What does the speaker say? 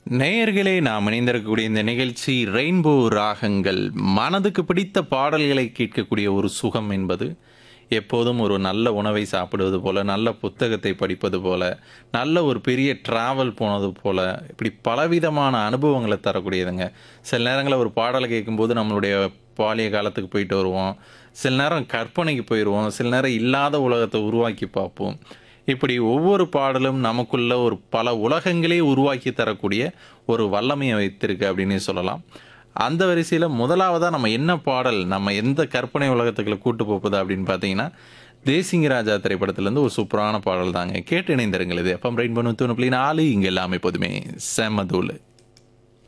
நேயர்களே நாம் இணைந்திருக்கக்கூடிய இந்த நிகழ்ச்சி ரெயின்போ ராகங்கள் மனதுக்கு பிடித்த பாடல்களை கேட்கக்கூடிய ஒரு சுகம் என்பது எப்போதும் ஒரு நல்ல உணவை சாப்பிடுவது போல நல்ல புத்தகத்தை படிப்பது போல நல்ல ஒரு பெரிய டிராவல் போனது போல இப்படி பலவிதமான அனுபவங்களை தரக்கூடியதுங்க சில நேரங்களில் ஒரு பாடலை கேட்கும்போது நம்மளுடைய பாலிய காலத்துக்கு போயிட்டு வருவோம் சில நேரம் கற்பனைக்கு போயிடுவோம் சில நேரம் இல்லாத உலகத்தை உருவாக்கி பார்ப்போம் இப்படி ஒவ்வொரு பாடலும் நமக்குள்ள ஒரு பல உலகங்களே உருவாக்கி தரக்கூடிய ஒரு வல்லமையை வைத்திருக்கு அப்படின்னு சொல்லலாம் அந்த வரிசையில் முதலாவதாக நம்ம என்ன பாடல் நம்ம எந்த கற்பனை உலகத்துக்குள்ள கூட்டு போகுது அப்படின்னு பார்த்தீங்கன்னா தேசிங்க ராஜா திரைப்படத்திலேருந்து ஒரு சூப்பரான பாடல் தாங்க கேட்டு இணைந்திருங்கள் இது எஃப்எம் ரெயின் பண்ணு தூணு நாலு இங்கே எல்லாமே எப்போதுமே செம்மதூள்